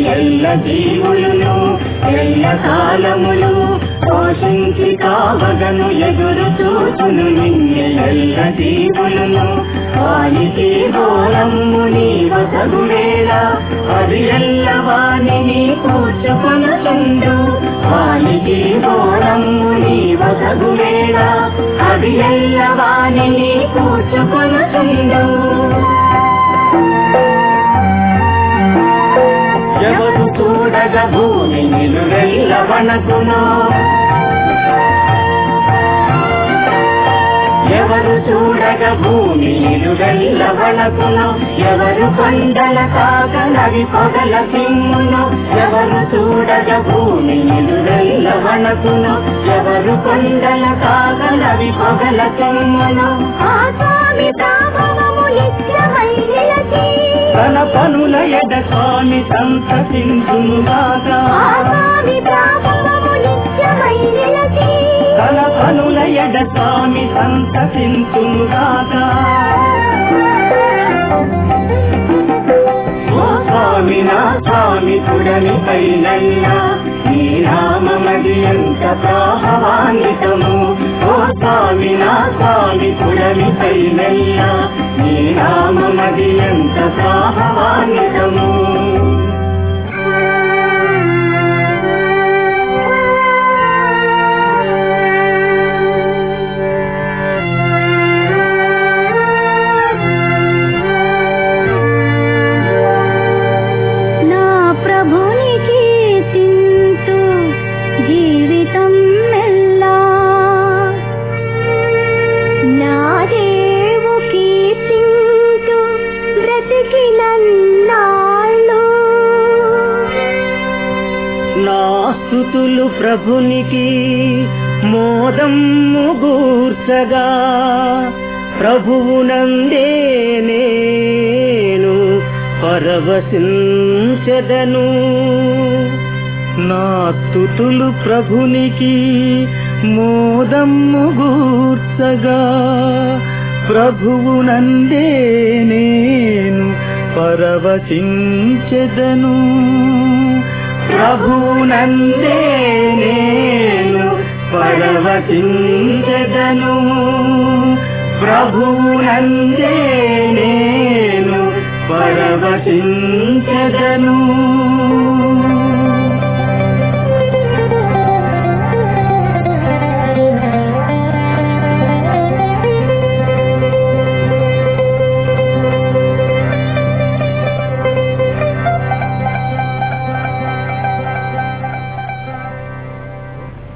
ఎల్ల జీవులను ఎల్ల కాలములు పోషించి కావగను ఎదురు చూచును నిన్ను ఎల్ల జీవులను వానికి ఘోరమ్ము నీ వసగువేళ అది ఎల్ల వాణిని కూర్చుకొనుచుండు వానికి ఘోరమ్ము నీ వసగువేళ అది ఎల్ల వాణిని కూర్చుకొనుచుండు ఎవరు చూడగ భూమి నిలువెల్ల వణకును ఎవరు చూడగ భూమి నిలువెల్ల వణకును ఎవరు కొండల కాగలవి పొగల సిమ్మును ఎవరు చూడగ భూమి నిలువెల్ల వణకును ఎవరు కొండల కాగలవి పొగల సిమ్మును ఆ స్వామి ప్రాభవము నిత్యమై నిలచి తన పనుల ఎడ స్వామి సంతసించునుగాగా ఆ స్వామి ప్రాభవము నిత్యమై నిలచి తన పనుల ఎడ స్వామి సంతసించునుగాగా ఓ స్వామి నా స్వామి తుడని పైనల్లా నీ నామమది ఎంత ప్రాహవాన్వితము ఓ స్వామి నా స్వామి తుడని పైనల్లా నీ నామమది ఎంత ప్రాహవాన్వితము నా ప్రభుని కీర్తింతు జీవితం మెల్లా నా దేవు కీర్తింతు బ్రతికినన్నాళ్ళు నా స్థుతులు ప్రభునికి మోదమ్ము గూర్చగా ప్రభువునందే నేను పరవశించెదను నా స్థుతులు ప్రభునికి మోదమ్ము గూర్చగా ప్రభువునందే నేను పరవశించెదను ప్రభునందే నేను పరవశించెదను ప్రభునందే నేను పరవశించెదను